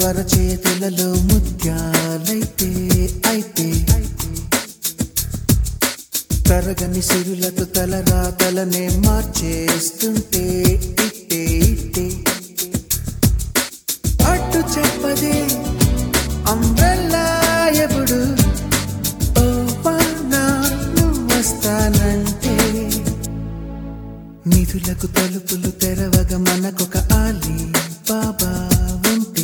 అరచేతులలో ముత్యాలైతే అయితే తరగని సిరులతో తలరాతలనే మార్చేస్తుంటే ఇట్టే ఇట్టే అడ్డు చెప్పదే అంబ్రెల్లా ఎప్పుడు ఓ వానా నువ్వు వస్తానంటే నిధులకు తలుపులు తెరవగా మనకొక ఆలి బాబా ఉంటే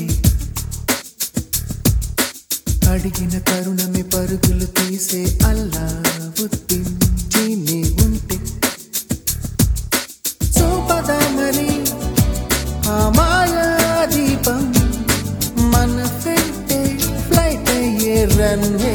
అడిగిన తరుణమే పరుగులు తీసే అల్లా ఉత్తించి ఉంటే చూపదా మరి ఆ మాయా దీపం మన ఫెంటే ఫ్లైట్ అయ్యే రన్వే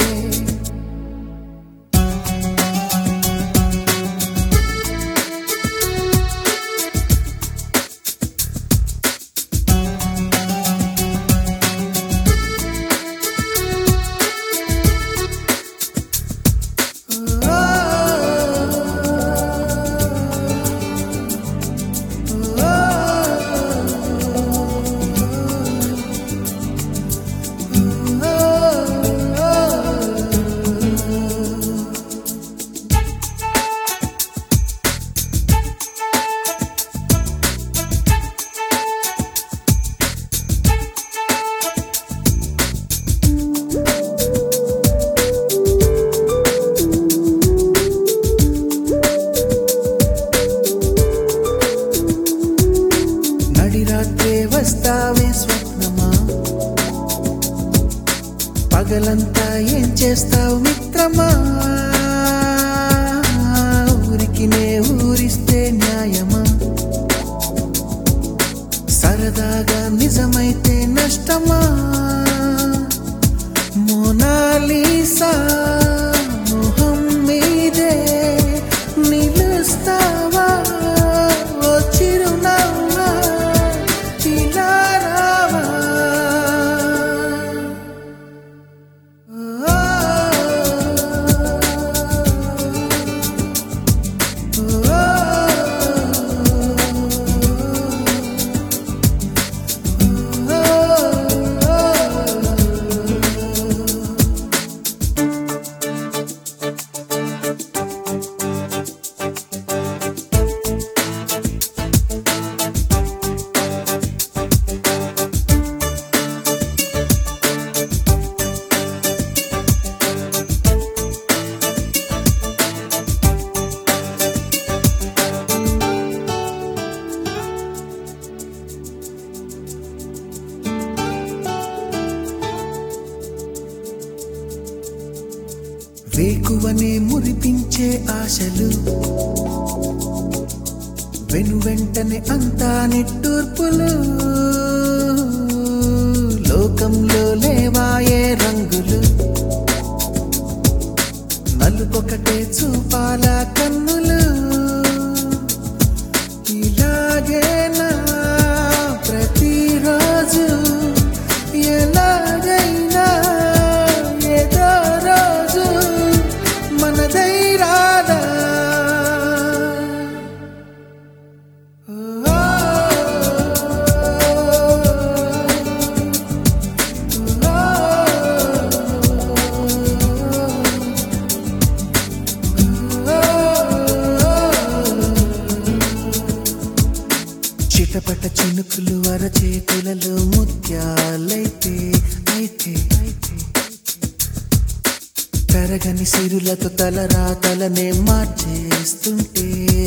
నడిరాత్రే వస్తావే స్వప్నమా పగలంతా ఏం చేస్తావు మిత్రమా ఊరికి నే ఊరిస్తే న్యాయమా సరదాగా నిజమైతే నష్టమా మోనాలీసా మొహం మీదే నిలుస్తావా ఓ చిరునవ్వా ఇలా రావా వేకువనే మురిపించే ఆశలు వెను వెంటనే అంతా నిట్టూర్పులు లోకంలో లేవాయే రంగులు నలుపొకటే చూపాల కన్నులు ఇలాగేనా ప్రతిరోజు ఎలాగైనా ఏదో రోజు మనదై రాదా ఓ, చిటపట చినుకులు అరచేతులలో ముత్యాలైతే అయితే తరగని సిరులతో తలరాతలనే మార్చేస్తుంటే